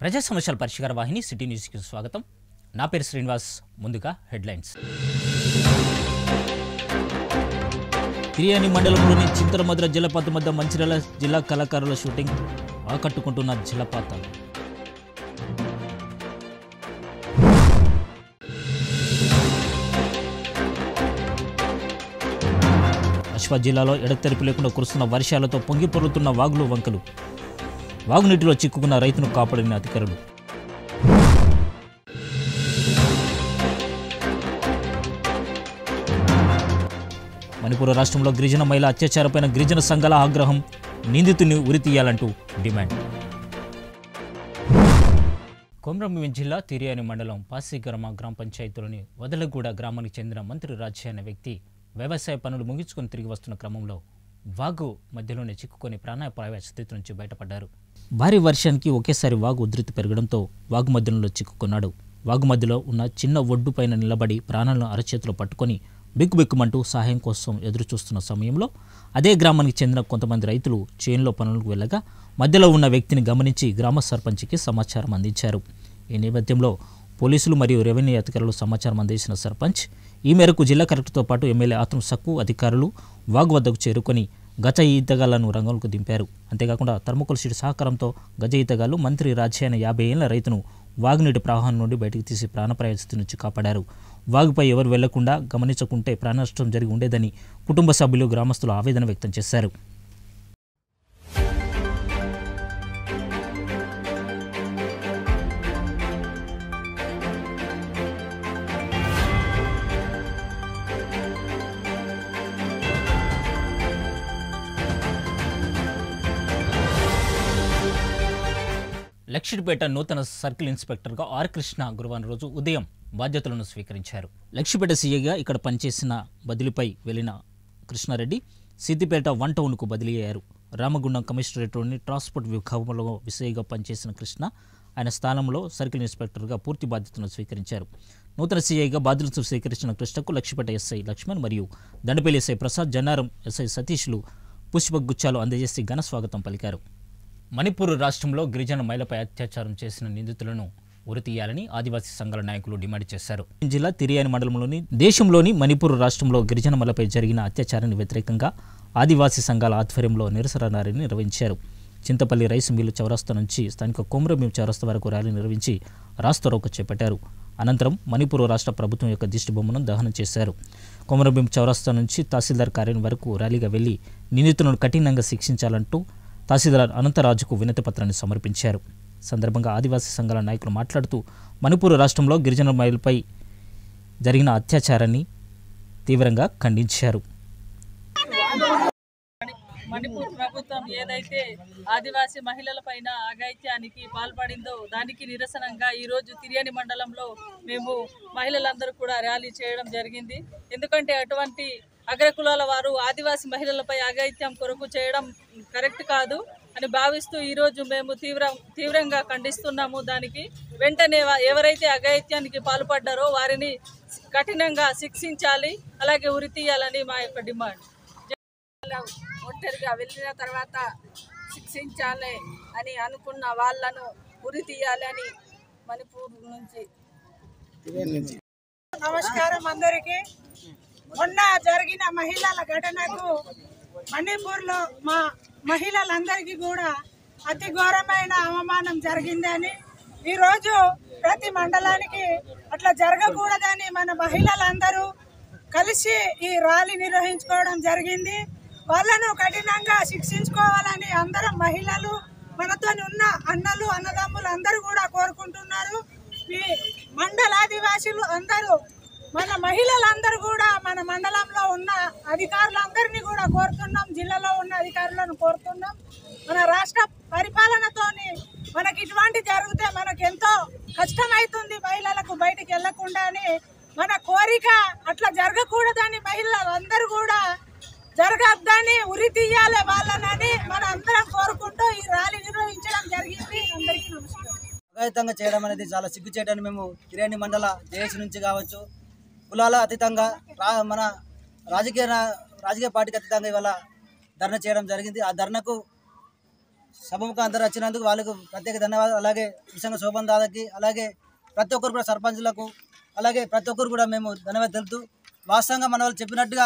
ప్రజా సమస్యల పరిష్కార వాహిని సిటీ న్యూస్కి స్వాగతం నా పేరు శ్రీనివాస్ ముందుగా హెడ్లైన్స్ తిరియాని మండలంలోని చింతలమద్ర జలపాతం వద్ద మంచిర్యాల జిల్లా కళాకారుల షూటింగ్ ఆకట్టుకుంటున్న జలపాతాలు అశ్వా జిల్లాలో ఎడతెరిపి లేకుండా కురుస్తున్న వర్షాలతో పొంగి పొర్లుతున్న వాగులు వంకలు వాగునీటిలో చిక్కుకున్న రైతును కాపాడిన అధికారులు మణిపూర్ రాష్ట్రంలో గిరిజన మహిళ అత్యాచారపైన గిరిజన సంఘాల ఆగ్రహం నిందితుని ఉరితీయాలంటూ డిమాండ్ కొమరంభీం జిల్లా తిరియాని మండలం పాసిగ్రామ గ్రామ పంచాయతీలోని వదలగూడ గ్రామానికి చెందిన మంత్రి రాజే అనే వ్యక్తి వ్యవసాయ పనులు ముగించుకొని తిరిగి వస్తున్న క్రమంలో వాగు మధ్యలోనే చిక్కుకొని ప్రాణాపాయ స్థితి నుంచి బయటపడ్డారు భారీ వర్షానికి ఒకేసారి వాగు ఉధృతి పెరగడంతో వాగు మధ్యలో చిక్కుకున్నాడు వాగు మధ్యలో ఉన్న చిన్న ఒడ్డు పైన నిలబడి ప్రాణాలను అరచేతిలో పట్టుకొని బిక్కుబిక్కుమంటూ సహాయం కోసం ఎదురు చూస్తున్న సమయంలో అదే గ్రామానికి చెందిన కొంతమంది రైతులు చేనులో పనులకు వెళ్ళగా మధ్యలో ఉన్న వ్యక్తిని గమనించి గ్రామ సర్పంచ్కి సమాచారం అందించారు ఈ నేపథ్యంలో పోలీసులు మరియు రెవెన్యూ అధికారులు సమాచారం అందించిన సర్పంచ్ ఈ మేరకు జిల్లా కలెక్టర్తో పాటు ఎమ్మెల్యే ఆత్మ సక్కు అధికారులు వాగు వద్దకు చేరుకొని గజ ఈతగాళ్లను రంగంలోకి దింపారు అంతేకాకుండా థర్మోకోల్ షీట్ సహకారంతో గజ ఈతగాళ్లు మంత్రి రాజే అనే యాభై ఏళ్ల రైతును వాగునీటి ప్రవాహం నుండి బయటకు తీసి ప్రాణప్రాయ స్థితి నుంచి కాపాడారు వాగుపై ఎవరు వెళ్లకుండా గమనించకుంటే ప్రాణనష్టం జరిగి ఉండేదని కుటుంబ సభ్యులు గ్రామస్తులు ఆవేదన వ్యక్తం చేశారు లక్ష్మీపేట నూతన సర్కిల్ ఇన్స్పెక్టర్గా ఆర్ కృష్ణ గురువారం రోజు ఉదయం బాధ్యతలను స్వీకరించారు లక్ష్మీపేట సీఏగా ఇక్కడ పనిచేసిన బదిలీపై వెళ్లిన కృష్ణారెడ్డి సిద్దిపేట వన్ టౌన్కు బదిలీ అయ్యారు రామగుండం కమిషనరేట్లోని ట్రాన్స్పోర్ట్ విభాగంలో విషయగా పనిచేసిన కృష్ణ ఆయన స్థానంలో సర్కిల్ ఇన్స్పెక్టర్గా పూర్తి బాధ్యతలను స్వీకరించారు నూతన సీఐగా బాధ్యతలు స్వీకరించిన కృష్ణకు లక్ష్మీపేట ఎస్ఐ లక్ష్మణ్ మరియు దండపల్లి ఎస్ఐ ప్రసాద్ జన్నారం ఎస్ఐ సతీష్లు పుష్పగుచ్చాలు అందజేసి ఘన స్వాగతం పలికారు మణిపూర్ రాష్ట్రంలో గిరిజన మహిళపై అత్యాచారం చేసిన నిందితులను ఉరితీయాలని ఆదివాసీ సంఘాల నాయకులు డిమాండ్ చేశారు జిల్లా తిరియాని మండలంలోని దేశంలోని మణిపూర్ రాష్ట్రంలో గిరిజన మహిళపై జరిగిన అత్యాచారానికి వ్యతిరేకంగా ఆదివాసీ సంఘాల ఆధ్వర్యంలో నిరసన ర్యాలీ నిర్వహించారు చింతపల్లి రైస్ మిల్లు చౌరస్తా నుంచి స్థానిక కొమరభీం చౌరస్తా వరకు ర్యాలీ నిర్వహించి రాస్తారోక చేపట్టారు అనంతరం మణిపూర్ రాష్ట్ర ప్రభుత్వం యొక్క దిష్టి బొమ్మను దహనం చేశారు కొమరభీం చౌరస్తా నుంచి తహసీల్దార్ కార్యాలయం వరకు ర్యాలీగా వెళ్లి నిందితులను కఠినంగా శిక్షించాలంటూ తహసీల్దార్ అనంతరాజుకు వినతి పత్రాన్ని సమర్పించారు సందర్భంగా ఆదివాసీ సంఘాల నాయకులు మాట్లాడుతూ మణిపూర్ రాష్ట్రంలో గిరిజన మహిళలపై జరిగిన అత్యాచారాన్ని తీవ్రంగా ఖండించారు మణిపూర్ ప్రభుత్వం ఏదైతే ఆదివాసీ మహిళల పైన అఘాయిత్యానికి పాల్పడిందో దానికి నిరసనంగా ఈరోజు తిరియని మండలంలో మేము మహిళలందరూ కూడా ర్యాలీ చేయడం జరిగింది ఎందుకంటే అటువంటి అగ్రకులాల వారు ఆదివాసీ మహిళలపై అఘాయిత్యం కొరకు చేయడం కరెక్ట్ కాదు అని భావిస్తూ ఈరోజు మేము తీవ్ర తీవ్రంగా ఖండిస్తున్నాము దానికి వెంటనే వా- ఎవరైతే అఘాయిత్యానికి పాల్పడ్డారో వారిని కఠినంగా శిక్షించాలి అలాగే ఉరి తీయాలని మా యొక్క డిమాండ్ ఒంటరిగా వెళ్ళిన తర్వాత శిక్షించాలి అని అనుకున్న వాళ్ళను ఉరి తీయాలని మణిపూర్ నుంచి నమస్కారం అందరికి మొన్న జరిగిన మహిళల ఘటనకు మణిపూర్లో మా మహిళలందరికీ కూడా అతి ఘోరమైన అవమానం జరిగిందని ఈరోజు ప్రతి మండలానికి అట్లా జరగకూడదని మన మహిళలందరూ కలిసి ఈ ర్యాలీ నిర్వహించుకోవడం జరిగింది వాళ్ళను కఠినంగా శిక్షించుకోవాలని అందరం మహిళలు మనతో ఉన్న అన్నలు అన్నదమ్ములు అందరూ కూడా కోరుకుంటున్నారు ఈ మండలాదివాసులు అందరూ మన మహిళలందరూ కూడా మన మండలంలో ఉన్న అధికారులందరినీ కూడా కోరుతున్నాం జిల్లాలో ఉన్న అధికారులను కోరుతున్నాం మన రాష్ట్ర పరిపాలనతోని మనకి ఇటువంటి జరిగితే మనకు ఎంతో కష్టమవుతుంది మహిళలకు బయటికి వెళ్లకుండా అని మన కోరిక అట్లా జరగకూడదని మహిళలందరూ కూడా జరగద్దని ఉరి తీయాలి వాళ్ళనని మన అందరం కోరుకుంటూ ఈ ర్యాలీ నిర్వహించడం జరిగింది అందరికీ నమస్కారం అఘాయితంగా చేయడం అనేది చాలా సిగ్గు చేయడానికి మేము కిరేణి మండల జేఏసీ నుంచి కావచ్చు కులాల అతీతంగా రా మన రాజకీయ నా- రాజకీయ పార్టీకి అతీతంగా ఇవాళ ధర్నా చేయడం జరిగింది ఆ ధర్నాకు సభముఖం అందరూ వచ్చినందుకు వాళ్ళకు ప్రత్యేక ధన్యవాదాలు అలాగే విషంగా శోభన్ దాదాకి అలాగే ప్రతి ఒక్కరు కూడా సర్పంచులకు అలాగే ప్రతి ఒక్కరు కూడా మేము ధన్యవాదాలు తెలుపుతూ వాస్తవంగా మన వాళ్ళు చెప్పినట్టుగా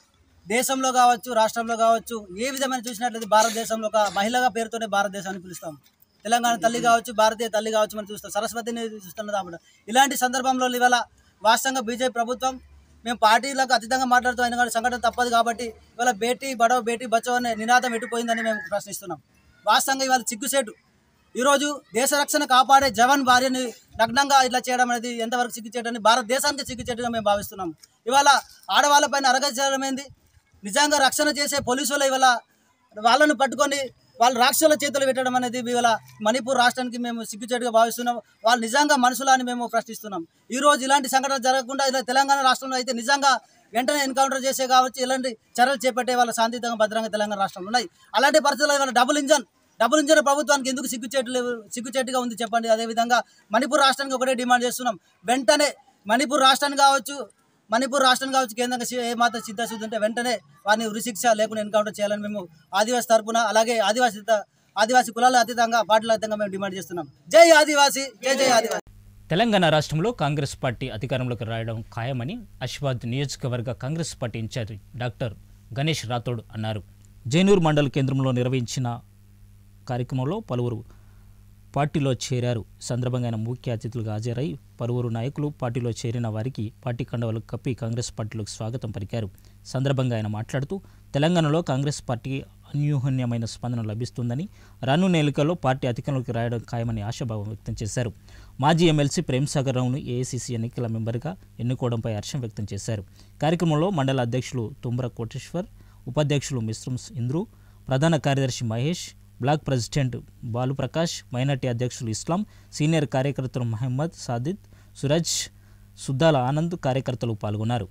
దేశంలో కావచ్చు రాష్ట్రంలో కావచ్చు ఏ విధమైన చూసినట్లయితే భారతదేశంలో ఒక మహిళగా పేరుతోనే భారతదేశాన్ని పిలుస్తాం తెలంగాణ తల్లి కావచ్చు భారతీయ తల్లి కావచ్చు మనం చూస్తాం సరస్వతిని చూస్తున్నది కాబట్టి ఇలాంటి సందర్భంలో ఇవాళ వాస్తవంగా బీజేపీ ప్రభుత్వం మేము పార్టీలకు అతీతంగా మాట్లాడుతూ అయినా కానీ సంఘటన తప్పదు కాబట్టి ఇవాళ బేటీ బడవ బేటీ బచావ్ అనే నినాదం ఎటుపోయిందని మేము ప్రశ్నిస్తున్నాం వాస్తవంగా ఇవాళ సిగ్గుసేటు ఈరోజు దేశ రక్షణ కాపాడే జవాన్ భార్యని నగ్నంగా ఇట్లా చేయడం అనేది ఎంతవరకు సిగ్గుచేటని భారతదేశానికి సిగ్గుచేటుగా మేము భావిస్తున్నాం ఇవాళ ఆడవాళ్ళపైన అరగ చేయడం ఏంది నిజంగా రక్షణ చేసే పోలీసులు ఇవాళ వాళ్ళను పట్టుకొని వాళ్ళు రాక్షసుల చేతులు పెట్టడం అనేది ఇవాళ మణిపూర్ రాష్ట్రానికి మేము సిగ్గుచేటుగా భావిస్తున్నాం వాళ్ళు నిజంగా మనుషులా అని మేము ప్రశ్నిస్తున్నాం ఈ రోజు ఇలాంటి సంఘటన జరగకుండా ఇలా తెలంగాణ రాష్ట్రంలో అయితే నిజంగా వెంటనే ఎన్కౌంటర్ చేసే కావచ్చు ఇలాంటి చర్యలు చేపట్టే వాళ్ళ శాంతియుతంగా భద్రంగా తెలంగాణ రాష్ట్రంలో ఉన్నాయి అలాంటి పరిస్థితుల్లో ఇవాళ డబుల్ ఇంజన్ డబుల్ ఇంజన్ ప్రభుత్వానికి ఎందుకు సిగ్గుచేటు లేవు సిగ్గుచేటుగా ఉంది చెప్పండి అదేవిధంగా మణిపూర్ రాష్ట్రానికి ఒకటే డిమాండ్ చేస్తున్నాం వెంటనే మణిపూర్ రాష్ట్రాన్ని కావచ్చు మణిపూర్ రాష్ట్రం కావచ్చు కేంద్రంగా సి- ఏ మాత్రం సిద్ధశుద్ధి ఉంటే వెంటనే వారిని ఉరిశిక్ష లేకుండా ఎన్కౌంటర్ చేయాలని మేము ఆదివాసీ తరపున అలాగే ఆదివాసీ త- ఆదివాసీ కులాల అతీతంగా పార్టీల అతీతంగా మేము డిమాండ్ చేస్తున్నాం జై ఆదివాసీ జై జై ఆదివాసీ తెలంగాణ రాష్ట్రంలో కాంగ్రెస్ పార్టీ అధికారంలోకి రావడం ఖాయమని అష్వాద్ నియోజకవర్గ Congress party incharge doctor Ganesh Rathod అన్నారు జైనూర్ మండల కేంద్రంలో నిర్వహించిన కార్యక్రమంలో పలువురు పార్టీలో చేరారు సందర్భంగా ఆయన ముఖ్య అతిథులుగా హాజరై పలువురు నాయకులు పార్టీలో చేరిన వారికి పార్టీ కండవలు కప్పి కాంగ్రెస్ పార్టీలోకి స్వాగతం పలికారు సందర్భంగా ఆయన మాట్లాడుతూ తెలంగాణలో కాంగ్రెస్ పార్టీ అన్యూహన్యమైన స్పందన లభిస్తుందని రానున్న ఎన్నికల్లో పార్టీ అధికారంలోకి రాయడం ఖాయమని ఆశాభావం వ్యక్తం చేశారు మాజీ ఎమ్మెల్సీ ప్రేమ్సాగర్ రావును ఏఐసీసీ ఎన్నికల మెంబర్గా ఎన్నుకోవడంపై హర్షం వ్యక్తం చేశారు కార్యక్రమంలో మండల అధ్యక్షులు తుమ్ర కోటేశ్వర్ ఉపాధ్యక్షులు మిశ్రమ్ ఇంద్రు ప్రధాన కార్యదర్శి Mahesh block president Baluprakash minority అధ్యక్షులు ఇస్లాం సీనియర్ కార్యకర్తలు మహమ్మద్ సాదిద్ సురజ్ సుద్దాల ఆనంద్ కార్యకర్తలు పాల్గొన్నారు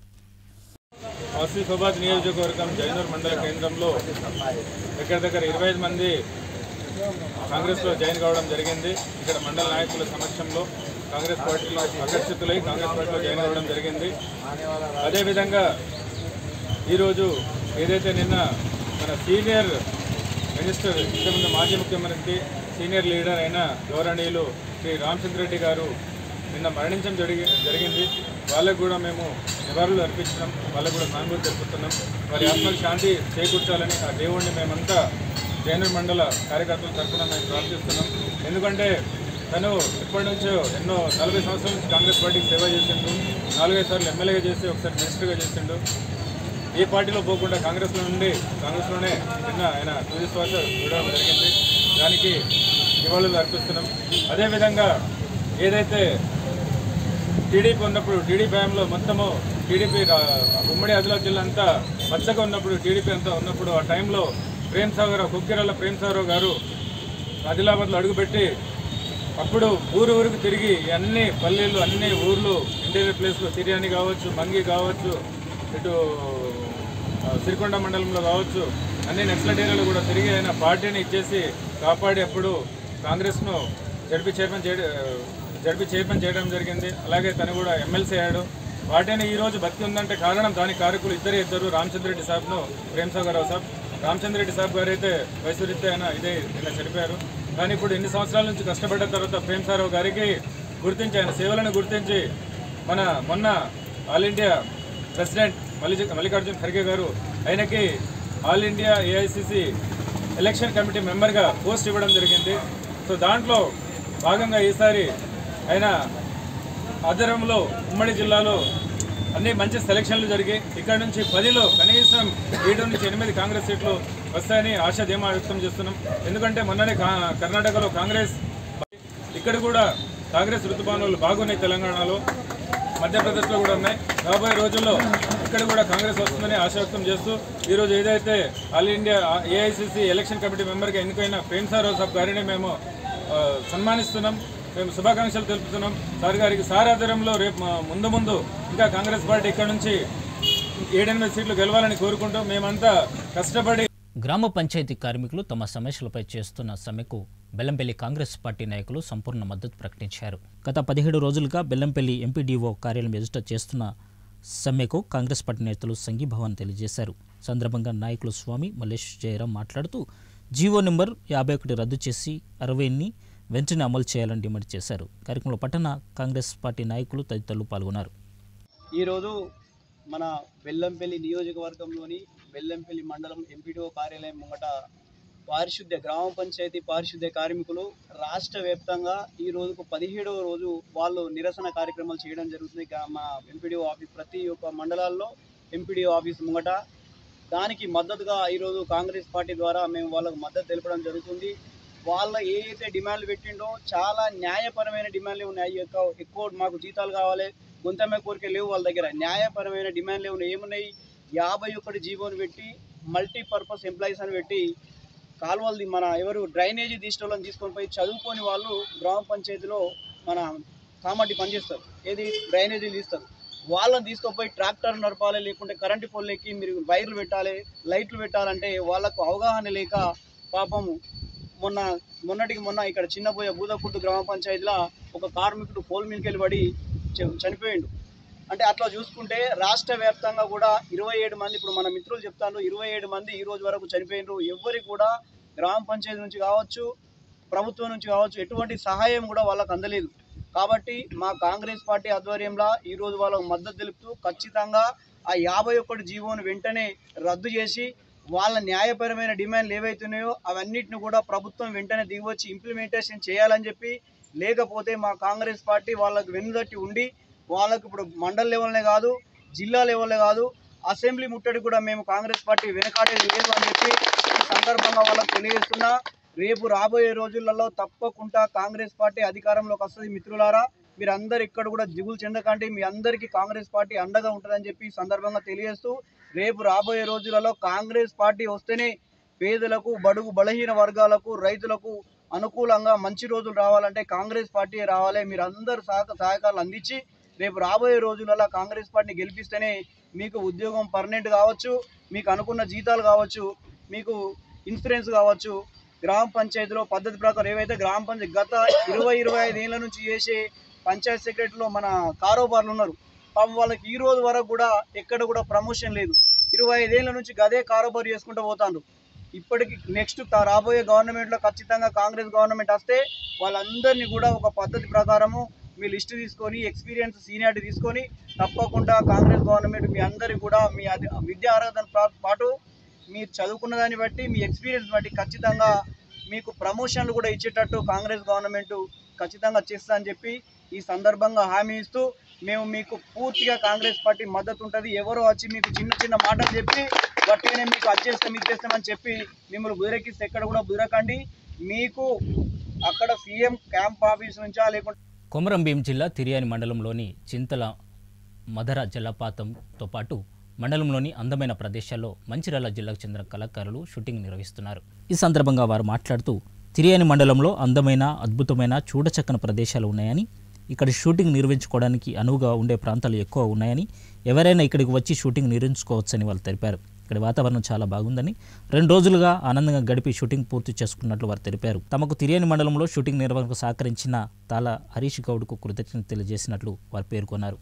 ఆసిఫాబాద్ నియోజకవర్గం జైనూర్ మండల కేంద్రంలో దగ్గర దగ్గర ఇరవై ఐదు మంది కాంగ్రెస్లో జాయిన్ కావడం జరిగింది ఇక్కడ మండల నాయకుల సమక్షంలో కాంగ్రెస్ పార్టీలో ఆకర్షితులై కాంగ్రెస్ పార్టీలో జాయిన్ అవ్వడం జరిగింది అదేవిధంగా ఈరోజు ఏదైతే నిన్న మన సీనియర్ మినిస్టర్ ఇంతకుముందు మాజీ ముఖ్యమంత్రి సీనియర్ లీడర్ అయిన గౌరవనీయులు శ్రీ రామచంద్ర రెడ్డి గారు నిన్న మరణించడం జరిగి జరిగింది వాళ్ళకు కూడా మేము నివాళులు అర్పించడం వాళ్ళకు కూడా సానుభూతి తెలుపుతున్నాం వారి ఆత్మకు శాంతి చేకూర్చాలని ఆ దేవుణ్ణి మేమంతా జైనర్ మండల కార్యకర్తల తరఫున మేము ప్రార్థిస్తున్నాం ఎందుకంటే తను ఎప్పటి నుంచో ఎన్నో నలభై సంవత్సరాల నుంచి కాంగ్రెస్ పార్టీకి సేవ చేసిండు నాలుగైదు సార్లు ఎమ్మెల్యేగా చేసి ఒకసారి మినిస్టర్గా చేసిండు ఏ పార్టీలో పోకుండా కాంగ్రెస్లో నుండి కాంగ్రెస్లోనే నిన్న ఆయన తుది శ్వాస విడవడం జరిగింది దానికి నివాళులు అర్పిస్తున్నాం అదేవిధంగా ఏదైతే టీడీపీ ఉన్నప్పుడు టీడీపీ హయాంలో మొత్తము టీడీపీ రా- ఉమ్మడి ఆదిలాబాద్ జిల్లా అంతా పచ్చగా ఉన్నప్పుడు టీడీపీ అంతా ఉన్నప్పుడు ఆ టైంలో ప్రేమ్ సాగర్ కుక్కిరాల ప్రేమ్ సాగర్ గారు ఆదిలాబాద్లో అడుగుపెట్టి అప్పుడు ఊరు ఊరికి తిరిగి ఈ అన్ని పల్లెలు అన్ని ఊర్లు ఇంటీరియర్ ప్లేస్లో తిరియాని కావచ్చు మంగి కావచ్చు ఇటు ఆ, సిరికొండ మండలంలో కావచ్చు అన్ని నక్సలైట్ ఏరియాలో కూడా తిరిగి ఆయన పార్టీని ఇచ్చేసి కాపాడి అప్పుడు కాంగ్రెస్ను జడ్పీ చైర్మన్ చేయడం జడ్పీ చైర్మన్ చేయడం జరిగింది అలాగే తను కూడా ఎమ్మెల్సీ అయ్యాడు పార్టీని ఈ రోజు బతికి ఉందంటే కారణం దానికి కారకులు ఇద్దరే ఇద్దరు రామచంద్ర రెడ్డి సాబ్ను ప్రేమ్ సాగర్ సాబ్ రామచంద్ర రెడ్డి సాబ్ గారు అయితే వయసురీత్యా ఆయన ఇదే నిన్న చనిపోయారు కానీ ఇప్పుడు ఇన్ని సంవత్సరాల నుంచి కష్టపడ్డ తర్వాత ప్రేమ్ సారావు గారికి గుర్తించి ఆయన సేవలను గుర్తించి మన మొన్న all India president Malli Mallikarjun Kharge garu ఆయనకి all India AICC election committee మెంబర్గా పోస్ట్ ఇవ్వడం జరిగింది సో దాంట్లో భాగంగా ఈసారి ఆయన ఆధ్వర్యంలో ఉమ్మడి జిల్లాలో అన్ని మంచి సెలక్షన్లు జరిగి ఇక్కడ నుంచి పదిలో కనీసం ఏడు నుంచి ఎనిమిది కాంగ్రెస్ సీట్లు వస్తాయని ఆశ ధీమా వ్యక్తం చేస్తున్నాం ఎందుకంటే మొన్ననే కా- కర్ణాటకలో కాంగ్రెస్ ఇక్కడ కూడా కాంగ్రెస్ ఋతుపానులు బాగున్నాయి తెలంగాణలో మధ్యప్రదేశ్లో కూడా ఉన్నాయి రాబోయే రోజుల్లో ఇక్కడ కూడా కాంగ్రెస్ వస్తుందని ఆశ వ్యక్తం చేస్తూ ఈరోజు ఏదైతే all India AICC election committee మెంబర్గా ఎన్నికైన ప్రేమ్ సార్ సాబ్ గారిని మేము ఆ, సన్మానిస్తున్నాం మేము శుభాకాంక్షలు తెలుపుతున్నాం సార్ గారికి సార్ ఆధ్వర్యంలో రేపు మా- ముందు ముందు ఇంకా కాంగ్రెస్ పార్టీ ఇక్కడ నుంచి ఏడెనిమిది సీట్లు గెలవాలని కోరుకుంటూ మేమంతా కష్టపడి గ్రామ పంచాయతీ కార్మికులు తమ సమస్యలపై చేస్తున్న సమ్మెకు బెల్లంపల్లి కాంగ్రెస్ పార్టీ నాయకులు సంపూర్ణ మద్దతు ప్రకటించారు గత పదిహేడు రోజులుగా బెల్లంపల్లి ఎంపీడీఓ కార్యాలయం ఎదుట చేస్తున్న సమ్మెకు కాంగ్రెస్ పార్టీ నేతలు సంఘీభావం తెలియజేశారు సందర్భంగా నాయకులు స్వామి మల్లేష్ జయరాం మాట్లాడుతూ జీవో నెంబర్ యాభై ఒకటి రద్దు చేసి అరవైని వెంటనే అమలు చేయాలని డిమాండ్ చేశారు కార్యక్రమంలో పట్టణ కాంగ్రెస్ పార్టీ నాయకులు తదితరులు పాల్గొన్నారు ఈరోజు మన బెల్లంపల్లి నియోజకవర్గంలోని బెల్లంపల్లి మండలం ఎంపీడీఓ కార్యాలయం ముంగట పారిశుద్ధ్య గ్రామ పంచాయతీ పారిశుద్ధ్య కార్మికులు రాష్ట్ర వ్యాప్తంగా ఈ రోజుకు పదిహేడవ రోజు వాళ్ళు నిరసన కార్యక్రమాలు చేయడం జరుగుతుంది గా- మా ఎంపీడీఓ ఆఫీస్ ప్రతి ఒక్క మండలాల్లో ఎంపీడీఓ ఆఫీస్ ముంగట దానికి మద్దతుగా ఈరోజు కాంగ్రెస్ పార్టీ ద్వారా మేము వాళ్ళకు మద్దతు తెలపడం జరుగుతుంది వాళ్ళ ఏ అయితే డిమాండ్లు పెట్టిండో చాలా న్యాయపరమైన డిమాండ్లు ఉన్నాయి ఎక్కువ ఎక్కువ మాకు జీతాలు కావాలి గుంతమ్మ కోరిక లేవు వాళ్ళ దగ్గర న్యాయపరమైన డిమాండ్లు ఉన్నాయి ఏమున్నాయి యాభై ఒకటి జీవోని పెట్టి మల్టీపర్పస్ ఎంప్లాయీస్ అని పెట్టి కాలువలు మన ఎవరు డ్రైనేజీ తీసుకోవాలని తీసుకొని పోయి చదువుకొని వాళ్ళు గ్రామ పంచాయతీలో మన కామాటి పనిచేస్తారు ఏది డ్రైనేజీలు తీస్తారు వాళ్ళని తీసుకుపోయి ట్రాక్టర్ నడపాలి లేకుంటే కరెంటు పోల్ ఎక్కి మీరు వైర్లు పెట్టాలి లైట్లు పెట్టాలంటే వాళ్ళకు అవగాహన లేక పాపము మొన్న మొన్నటికి మొన్న ఇక్కడ చిన్నపోయ బూదకుట్టు గ్రామ పంచాయతీలో ఒక కార్మికుడు పోల్ మీదకి పడి చ- చనిపోయిండు అంటే అట్లా చూసుకుంటే రాష్ట్ర వ్యాప్తంగా కూడా ఇరవై ఏడు మంది ఇప్పుడు మన మిత్రులు చెప్తాను ఇరవై ఏడు మంది ఈ రోజు వరకు చనిపోయినారు ఎవరికి కూడా గ్రామ పంచాయతీ నుంచి కావచ్చు ప్రభుత్వం నుంచి కావచ్చు ఎటువంటి సహాయం కూడా వాళ్ళకి అందలేదు కాబట్టి మా కాంగ్రెస్ పార్టీ ఆధ్వర్యంలో ఈ రోజు వాళ్ళకు మద్దతు తెలుపుతూ ఖచ్చితంగా ఆ యాభై ఒకటి జీవోను వెంటనే రద్దు చేసి వాళ్ళ న్యాయపరమైన డిమాండ్లు ఏవైతున్నాయో అవన్నిటిని కూడా ప్రభుత్వం వెంటనే దిగివచ్చి ఇంప్లిమెంటేషన్ చేయాలని చెప్పి లేకపోతే మా కాంగ్రెస్ పార్టీ వాళ్ళకు వెన్నుదట్టి ఉండి వాళ్ళకు ఇప్పుడు మండల్ లెవెల్నే కాదు జిల్లా లెవెల్నే కాదు అసెంబ్లీ ముట్టడి కూడా మేము కాంగ్రెస్ పార్టీ వెనకాడేది లేదు అని చెప్పి ఈ సందర్భంగా వాళ్ళకు తెలియజేస్తున్నా రేపు రాబోయే రోజులలో తప్పకుండా కాంగ్రెస్ పార్టీ అధికారంలోకి వస్తుంది మిత్రులారా మీరు అందరు ఇక్కడ కూడా దిగులు చెందకండి మీ అందరికీ కాంగ్రెస్ పార్టీ అండగా ఉంటుందని చెప్పి ఈ సందర్భంగా తెలియజేస్తూ రేపు రాబోయే రోజులలో కాంగ్రెస్ పార్టీ వస్తేనే పేదలకు బడుగు బలహీన వర్గాలకు రైతులకు అనుకూలంగా మంచి రోజులు రావాలంటే కాంగ్రెస్ పార్టీ రావాలి మీరు అందరు సహక సహకారాలు అందించి రేపు రాబోయే రోజులలో కాంగ్రెస్ పార్టీని గెలిపిస్తేనే మీకు ఉద్యోగం పర్మనెంట్ కావచ్చు మీకు అనుకున్న జీతాలు కావచ్చు మీకు ఇన్సూరెన్స్ కావచ్చు గ్రామ పంచాయతీలో పద్ధతి ప్రకారం ఏవైతే గ్రామ పంచాయతీ గత ఇరవై ఇరవై ఐదు ఏళ్ళ నుంచి చేసే పంచాయత్ సెక్రటరీలో మన కారోబార్లు ఉన్నారు పాపం వాళ్ళకి ఈ రోజు వరకు కూడా ఎక్కడ కూడా ప్రమోషన్ లేదు ఇరవై ఐదేళ్ల నుంచి గదే కారోబార్ చేసుకుంటూ పోతాండ్రు ఇప్పటికి నెక్స్ట్ రాబోయే గవర్నమెంట్లో ఖచ్చితంగా కాంగ్రెస్ గవర్నమెంట్ వస్తే వాళ్ళందరినీ కూడా ఒక పద్ధతి ప్రకారము మీ లిస్ట్ తీసుకొని ఎక్స్పీరియన్స్ సీనియారిటీ తీసుకొని తప్పకుండా కాంగ్రెస్ గవర్నమెంట్ మీ అందరికి కూడా మీ అది విద్యా అర్హతను పా- పాటు మీరు చదువుకున్న దాన్ని బట్టి మీ ఎక్స్పీరియన్స్ బట్టి ఖచ్చితంగా మీకు ప్రమోషన్లు కూడా ఇచ్చేటట్టు కాంగ్రెస్ గవర్నమెంట్ ఖచ్చితంగా చేస్తా అని చెప్పి ఈ సందర్భంగా హామీ ఇస్తూ మేము మీకు పూర్తిగా కాంగ్రెస్ పార్టీ మద్దతు ఉంటుంది ఎవరో వచ్చి మీకు చిన్న చిన్న మాటలు చెప్పి గట్టిగానే మీకు అచ్చేస్తాం ఇచ్చేస్తామని చెప్పి మిమ్మల్ని బుదిరెక్కిస్తే ఎక్కడ కూడా బుదిరకండి మీకు అక్కడ సీఎం క్యాంప్ ఆఫీస్ నుంచా లేకుంటే కొమరంభీం జిల్లా తిరియాని మండలంలోని చింతల మధర జలపాతంతో పాటు మండలంలోని అందమైన ప్రదేశాల్లో మంచిర్యాల జిల్లాకు చెందిన కళాకారులు షూటింగ్ నిర్వహిస్తున్నారు ఈ సందర్భంగా వారు మాట్లాడుతూ తిరియాని మండలంలో అందమైన అద్భుతమైన చూడచక్కని ప్రదేశాలు ఉన్నాయని ఇక్కడ షూటింగ్ నిర్వహించుకోవడానికి అనువుగా ఉండే ప్రాంతాలు ఎక్కువ ఉన్నాయని ఎవరైనా ఇక్కడికి వచ్చి షూటింగ్ నిర్వహించుకోవచ్చని వాళ్ళు తెలిపారు ఇక్కడ వాతావరణం చాలా బాగుందని రెండు రోజులుగా ఆనందంగా గడిపి షూటింగ్ పూర్తి చేసుకున్నట్లు వారు తెలిపారు తమకు తిరియని మండలంలో షూటింగ్ నిర్వహణకు సహకరించిన తాల హరీష్ గౌడ్కు కృతజ్ఞత తెలియజేసినట్లు వారు పేర్కొన్నారు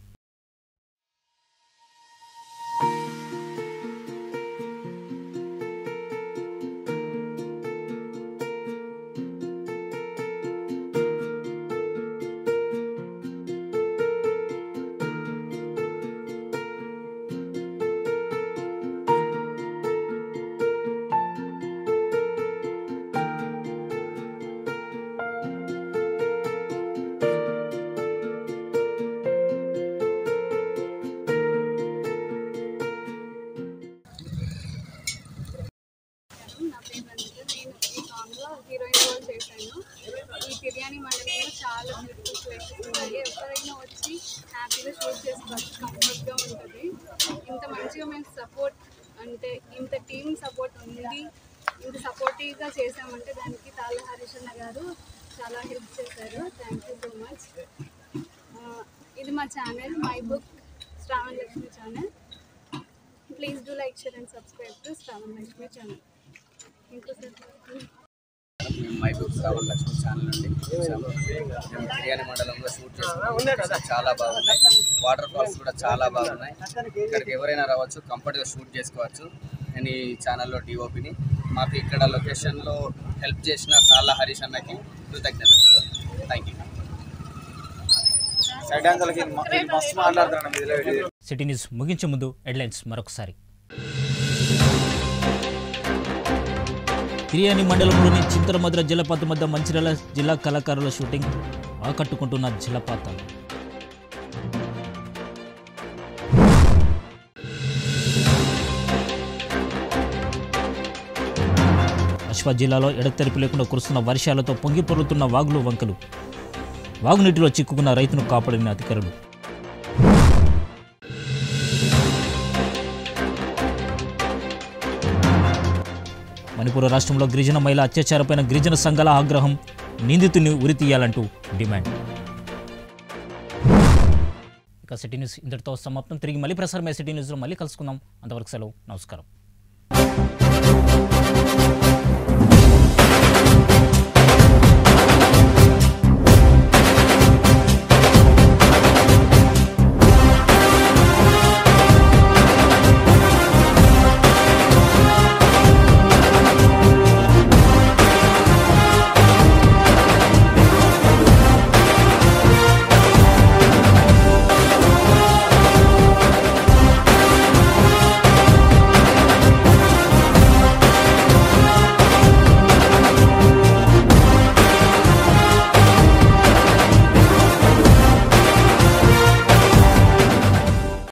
నా పేరు రంజిత నేను ఈ సాంగ్లో హీరోయిన్ రోల్ చేశాను ఈ బిర్యానీ మండలంలో చాలా బ్యూటిఫుల్ ప్లేసెస్ ఉన్నాయి ఎవరైనా వచ్చి హ్యాపీగా షూట్ చేసుకోవచ్చు కంఫర్ట్గా ఉంటుంది ఇంత మంచిగా మేము సపోర్ట్ అంటే ఇంత టీమ్ సపోర్ట్ ఉంది ఇంత సపోర్టివ్గా చేసామంటే దానికి తాళ్ళ హరీష్ అన్న గారు చాలా హెల్ప్ చేశారు థ్యాంక్ యూ సో మచ్ ఇది మా channel my book Sravan Lakshmi channel please do like share and subscribe to Sravan Lakshmi channel ఇంకోసారి మేము మైబూబ్ శ్రావణ్ లక్ష్మి ఛానల్ నుండి చూసాము మేము బిర్యానీ మండలంలో షూట్ చేసుకున్నాం చాలా బాగున్నాయి వాటర్ ఫాల్స్ కూడా చాలా బాగున్నాయి ఇక్కడికి ఎవరైనా రావచ్చు కంఫర్ట్గా షూట్ చేసుకోవచ్చు నేను ఈ ఛానల్లో డిఓపిని మాకు ఇక్కడ లొకేషన్లో హెల్ప్ చేసిన సాలా హరీష్ అన్నకి కృతజ్ఞతలు థ్యాంక్ యూ సైడ్ యాంగిల్కి మస్తు మాట్లాడుతున్నాను మీదిలో సిటీ న్యూస్ ముగించే ముందు హెడ్లైన్స్ మరొకసారి తిరియాని మండలంలోని చింతలమద్ర జలపాతం వద్ద మంచిర్యాల జిల్లా కళాకారుల షూటింగ్ ఆకట్టుకుంటున్న జలపాతాలు అశ్వా జిల్లాలో ఎడతెరిపి లేకుండా కురుస్తున్న వర్షాలతో పొంగి పొరులుతున్న వాగులు వంకలు వాగునీటిలో చిక్కుకున్న రైతును కాపాడిన అధికారులు మణిపూర్ రాష్ట్రంలో గిరిజన మహిళ అత్యాచారపైన గిరిజన సంఘాల ఆగ్రహం నిందితుని ఉరి తీయాలంటూ డిమాండ్ ఇక సిటీ న్యూస్ ఇంతటితో సమాప్తం తిరిగి మళ్ళీ ప్రసారమయ్యే సిటీ న్యూస్లో మళ్ళీ కలుసుకుందాం అంతవరకు సెలవు నమస్కారం